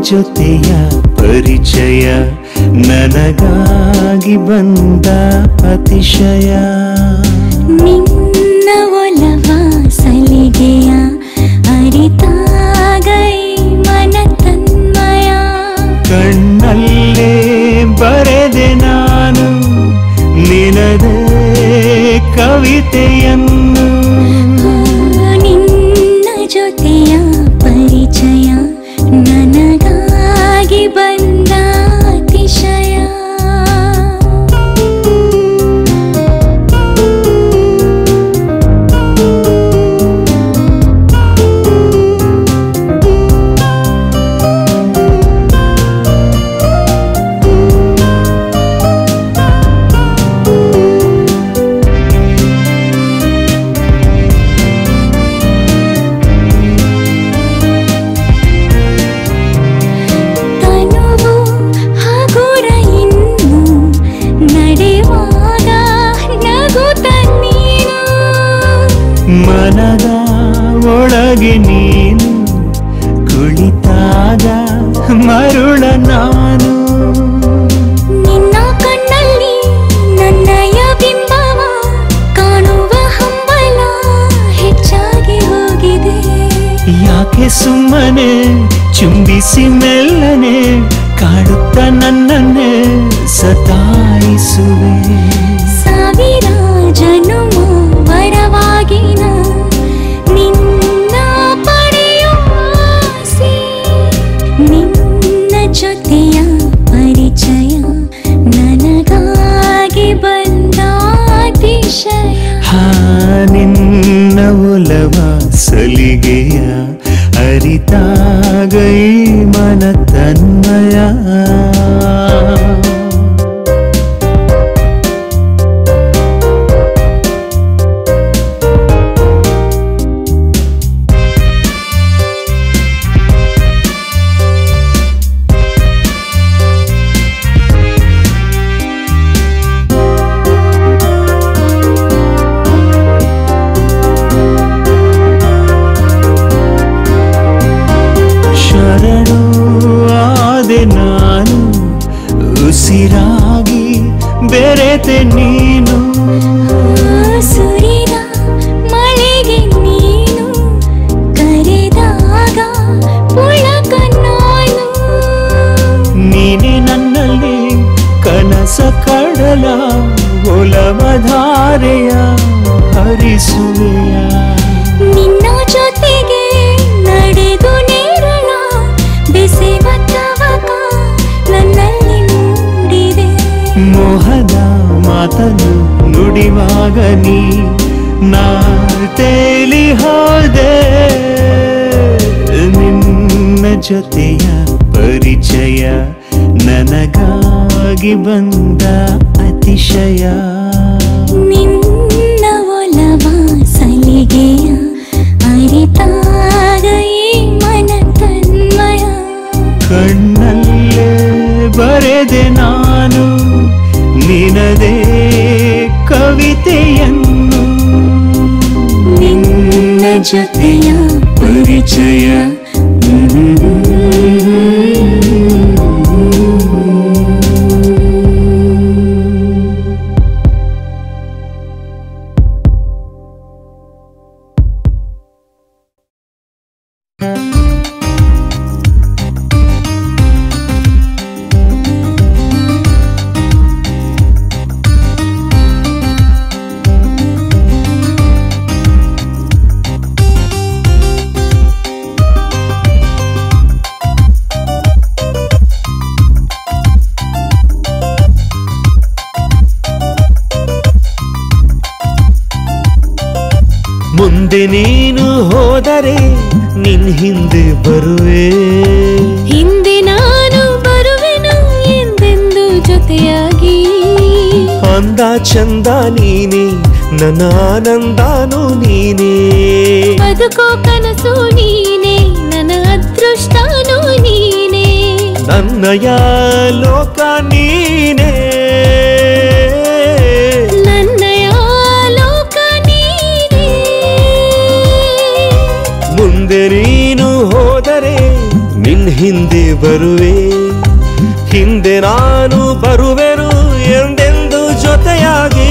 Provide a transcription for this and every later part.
ಜೊತೆಯ ಪರಿಚಯ ನನಗಾಗಿ ಬಂದ ಅತಿಶಯ ನಿನ್ನ ಒಲವ ಸಲಿಗೆಯ ಅರಿತಾಗೈ ಮನ ತನ್ಮಯ ಕಣ್ಣಲ್ಲೇ ಬರೆದೆ ನಾನು ನಿನದೇ ಕವಿತೆಯನ್ನು ನಿನ್ನ ಜೊತೆಯ ಪರಿಚಯ ನನಗಾಗಿ ಬಂದ ಅತಿಶಯ ತನುವು ಹಗುರ ಇನ್ನು ನಡೆಯುವಾಗ ನಗುತ್ತ ನೀನು ಮನದ ಒಳಗೆ ನೀನು ಕುಳಿತಾಗ ಮರುಳ ನಾನು ನಿನ್ನ ಕಣ್ಣಲ್ಲಿ ನನ್ನಯ ಬಿಂಬವ ಕಾಣುವ ಹಂಬಲ ಹೆಚ್ಚಾಗಿ ಹೋಗಿದೆ ಯಾಕೆ ಸುಮ್ಮನೆ ಚುಂಬಿಸಿ ಮೆಲ್ಲನೆ ಕಾಡುತ್ತ ನನ್ನನ್ನೇ ಸತಾಯಿಸುವೆ ಸಾವಿರ ಜನುಮ ವರವಾಗಿನ ನಿನ್ನ ಪಡೆಯುವ ಆಸೆ. ನಿನ್ನ ಜೊತೆಯ ಪರಿಚಯ ನನಗಾಗಿ ಬಂದ ಅತಿಶಯ ಹಾ ನಿನ್ನ ಒಲವ ಸಲಿಗೆಯ ಅರಿತಾಗೈ ಮನ ತನ್ಮಯ ಶರಣು ಆದೆ ನಾನು ಉಸಿರಾಗಿ ಬೆರೆತೆ ನೀನು ಸುರಿದ ಮಳೆಗೆ ನೀನು ಕರೆದಾಗ ಪುಳಕ ನಾನು ನೀನೆ ನನ್ನಲ್ಲಿ ಕನಸ ಕಡಲ ಒಲವಧಾರೆಯ ಹರಿಸುವೆಯ ನಿನ್ನ ಜೊತೆಗೆ ನಡೆದು ನೇರಳ ಬೆಸೆವ ತವಕ ನನ್ನಲ್ಲಿ ಮೂಡಿದೆ ಮೋಹದ ಮಾತನ್ನು ನುಡಿವಾಗ ನೀ ನಾ ತೇಲಿ ಹೋದೆ ನಿನ್ನ ಜೊತೆಯ ಪರಿಚಯ ನನಗಾಗಿ ಬಂದ ಅತಿಶಯ ನಿನ್ನ ಒಲವ ಸಲಿಗೆಯ ಅರಿತಾಗ ಈ ಮನ ತನ್ಮಯ ಕಣ್ಣಲ್ಲೇ ಬರೆದೆ ನಾನು ನಿನದೇ ಕವಿತೆಯನ್ನು ನಿನ್ನ ಜೊತೆಯ ಪರಿಚಯ ಮುಂದೆ ನೀನು ಹೋದರೆ ನಿನ್ ಹಿಂದೆ ಬರುವೆ ಹಿಂದೆ ನಾನು ಬರುವೆನು ಎಂದೆಂದು ಜೊತೆಯಾಗಿ ಅಂದ ಚಂದ ನೀನೆ ನನ್ನ ಆನಂದಾನು ನೀನೇ ಬದುಕೋ ಕನಸು ನೀನೆ ನನ್ನ ಅದೃಷ್ಟನೂ ನೀನೆ ನನ್ನಯ ಲೋಕ ನೀನೇ ನನ್ನಯ ಲೋಕ ನೀನೆ ಮುಂದೆ ನೀನು ಹೋದರೆ ನಿನ್ ನಿನ್ ಹಿಂದೆ ಬರುವೆ ಹಿಂದೆ ನಾನು ಬರುವೆನು ಎಂದೆಂದು ಜೊತೆಯಾಗಿ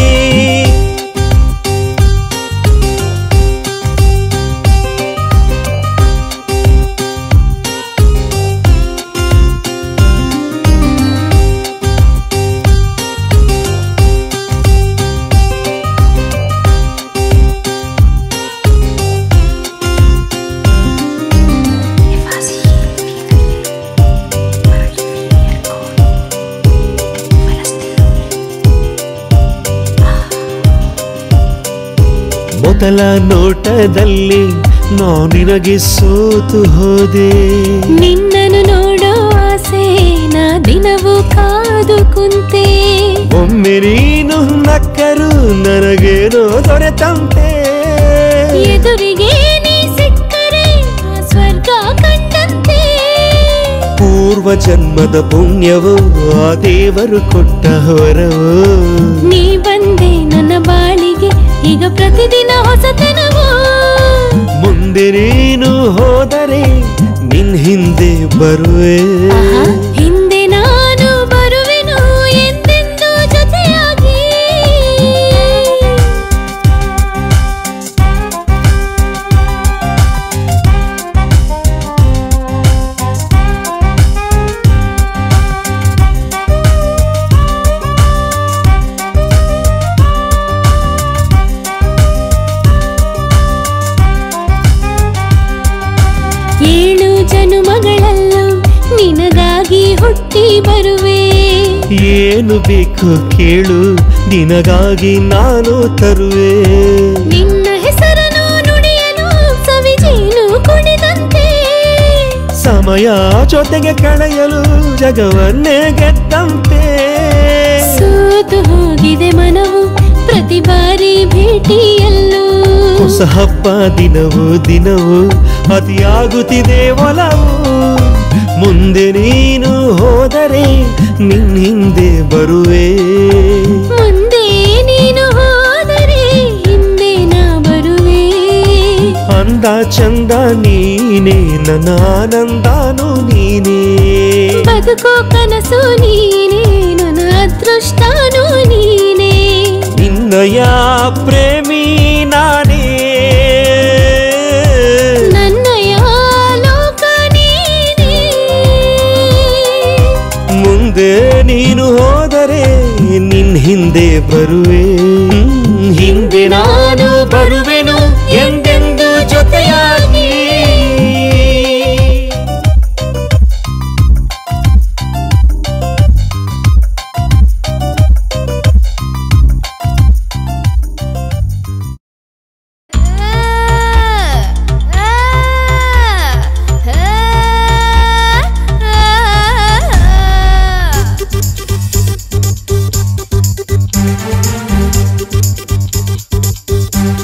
ಮೊದಲ ನೋಟದಲ್ಲಿ ನಾ ನಿನಗೆ ಸೋತು ಹೋದೆ ನಿನ್ನನ್ನು ನೋಡೋ ಆಸೆ ನಾ ದಿನವೂ ಕಾದು ಕುಂತೆ ಒಮ್ಮೆ ನೀನು ನಕ್ಕರು ನನಗೇನೋ ದೊರೆತಂತೆ ಎದುರಿಗೆ ನೀ ಸಿಕ್ಕರೆ ಆ ಸ್ವರ್ಗ ಕಂಡಂತೆ ಪೂರ್ವ ಜನ್ಮದ ಪುಣ್ಯವು ಆ ದೇವರು ಕೊಟ್ಟ ಹೊರವು ನೀ ಬಂದೆ ನನ್ನ ಬಾಳಿಗೆ ಈಗ ಪ್ರತಿದಿನ ಹೊಸತನವೋ ಮುಂದೆ ನೀನು ಹೋದರೆ ನಿನ್ ಹಿಂದೆ ಬರುವೆ ಆಹಾ, ಹಿಂದೆ ನಾನು ಬರುವೆನು ಎಂದೆಂದು ಜೊತೆಯಾಗಿ ಏಳು ಜನುಮಗಳಲ್ಲೂ ನಿನಗಾಗಿ ಹುಟ್ಟಿ ಬರುವೆ ಏನು ಬೇಕು ಕೇಳು ನಿನಗಾಗಿ ನಾನು ತರುವೆ ನಿನ್ನ ಹೆಸರನ್ನು ನುಡಿಯಲು ಸವಿಜೇನು ಕುಣಿದಂತೆ ಸಮಯ ಜೊತೆಗೆ ಕಳೆಯಲು ಜಗವನ್ನೇ ಗೆದ್ದಂತೆ ಸೋತು ಹೋಗಿದೆ ಮನವು ಪ್ರತಿ ಬಾರಿ ಭೇಟಿಯಲ್ಲೂ ಹೊಸ ಹಬ್ಬ ದಿನವು ದಿನವು ಅತಿಯಾಗುತ್ತಿದೆ ಒಲವು ಮುಂದೆ ನೀನು ಹೋದರೆ ನಿನ್ ಹಿಂದೆ ಬರುವೆ ಮುಂದೆ ನೀನು ಹೋದರೆ ಹಿಂದೆ ನಾ ಬರುವೆ ಅಂದ ಚಂದ ನೀನೇ ನನ್ನ ಆನಂದಾನು ನೀನೇ ಬದುಕೋ ಕನಸು ನೀನೇ ನನ್ನ ಅದೃಷ್ಟನೂ ನೀನೇ ನಿನ್ನಯ ಪ್ರೇಮಿ ನಾನೇ ನನ್ನಯ ಲೋಕ ನೀನೇ ಮುಂದೆ ನೀನು ಹೋದರೆ ನಿನ್ ಹಿಂದೆ ಬರುವೆ ಹ್ಮ್, ಹಿಂದೆ ನಾನು ಬರುವೆನು ಎಂದೆಂದು ಜೊತೆಯಾಗಿ ಆ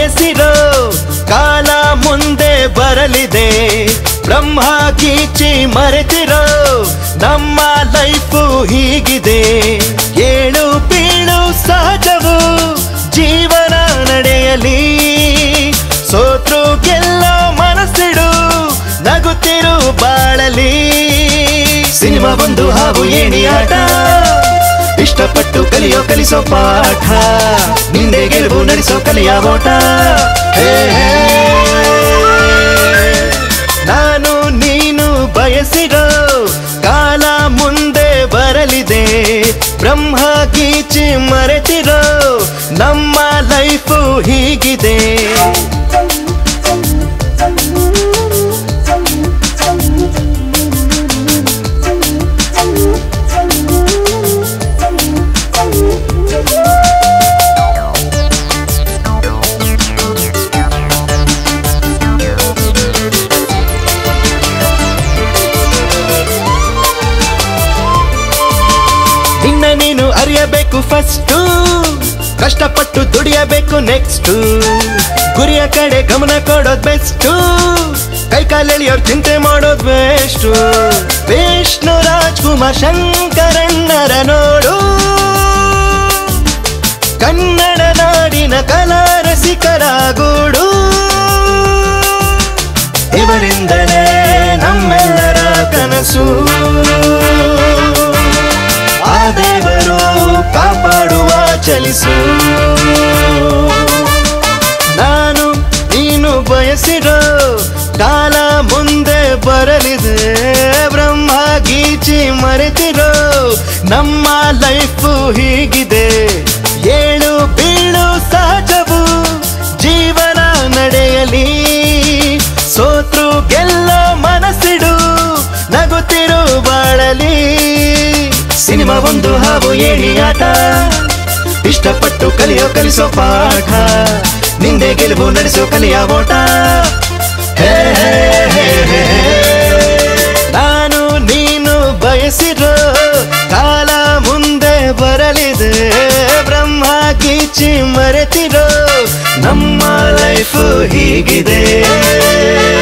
ಬಯಸಿರೋ ಕಾಲ ಮುಂದೆ ಬರಲಿದೆ ಬ್ರಹ್ಮ ಗೀಚಿ ಮರೆತಿರೋ ನಮ್ಮ ಲೈಫು ಹೀಗಿದೆ ಏಳು ಬೀಳು ಸಹಜವು ಜೀವನ ನಡೆಯಲಿ ಸೋತ್ರು ಗೆಲ್ಲೋ ಮನಸ್ಸಿಡು ನಗುತ್ತಿರು ಬಾಳಲಿ ಸಿನಿಮಾ ಒಂದು ಹಾವು ಏಣಿ ಆಟ ಇಷ್ಟಪಟ್ಟು ಕಲಿಯೋ ಕಲಿಸೋ ಪಾಠ ನಿಂದೆ ಗೆಲುವು ನಡೆಸೋ ಕಲಿಯ ಓಟ ಹೇ, ಹೇ. ನಾನು ನೀನು ಬಯಸಿರೋ ಕಾಲ ಮುಂದೆ ಬರಲಿದೆ ಬ್ರಹ್ಮ ಗೀಚಿ ಮರೆತಿರೋ ನಮ್ಮ ಲೈಫು ಹೀಗಿದೆ ನಿನ್ನ ನೀನು ಅರಿಯಬೇಕು ಫಸ್ಟು ಕಷ್ಟಪಟ್ಟು ದುಡಿಯಬೇಕು ನೆಕ್ಸ್ಟ್ ಗುರಿಯ ಕಡೆ ಗಮನ ಕೊಡೋದ್ ಬೆಸ್ಟು ಕೈ ಕಾಲೆಳಿಯೋರ್ ಚಿಂತೆ ಮಾಡೋದ್ ಬೆಸ್ಟು ವಿಷ್ಣು ರಾಜ್ಕುಮಾರ್ ಶಂಕರಣ್ಣರ ನೋಡು ಕನ್ನಡ ನಾಡಿನ ಕಲಾ ರಸಿಕರ ಗೂಡು ಇವರಿಂದಲೇ ನಮ್ಮೆಲ್ಲರ ಕನಸು ಆ ದೇವರು ಕಾಪಾಡುವ ಚಲಿಸು ನಾನು ನೀನು ಬಯಸಿರೋ ಕಾಲ ಮುಂದೆ ಬರಲಿದೆ ಬ್ರಹ್ಮ ಗೀಚಿ ಮರೆತಿರೋ ನಮ್ಮ ಲೈಫು ಹೀಗಿದೆ ಏಳು ಬೀಳು ಸಹಜವು ಜೀವನ ನಡೆಯಲಿ ಸೋತ್ರು ಗೆಲ್ಲೋ ಮನಸ್ಸಿಡು ನಗುತ್ತಿರು ಬಾಳಲಿ ಸಿನಿಮಾ ಒಂದು ಹಾವು ಏಣಿ ಆಟ ಇಷ್ಟಪಟ್ಟು ಕಲಿಯೋ ಕಲಿಸೋ ಪಾಠ ನಿಂದೆ ಗೆಲುವು ನಡೆಸೋ ಕಲಿಯ ಓಟ ಹೇ, ಹೇ, ಹೇ, ಹೇ, ಹೇ. ನಾನು ನೀನು ಬಯಸಿರೋ ಕಾಲ ಮುಂದೆ ಬರಲಿದೆ ಬ್ರಹ್ಮ ಗೀಚಿ ಮರೆತಿರೋ ನಮ್ಮ ಲೈಫು ಹೀಗಿದೆ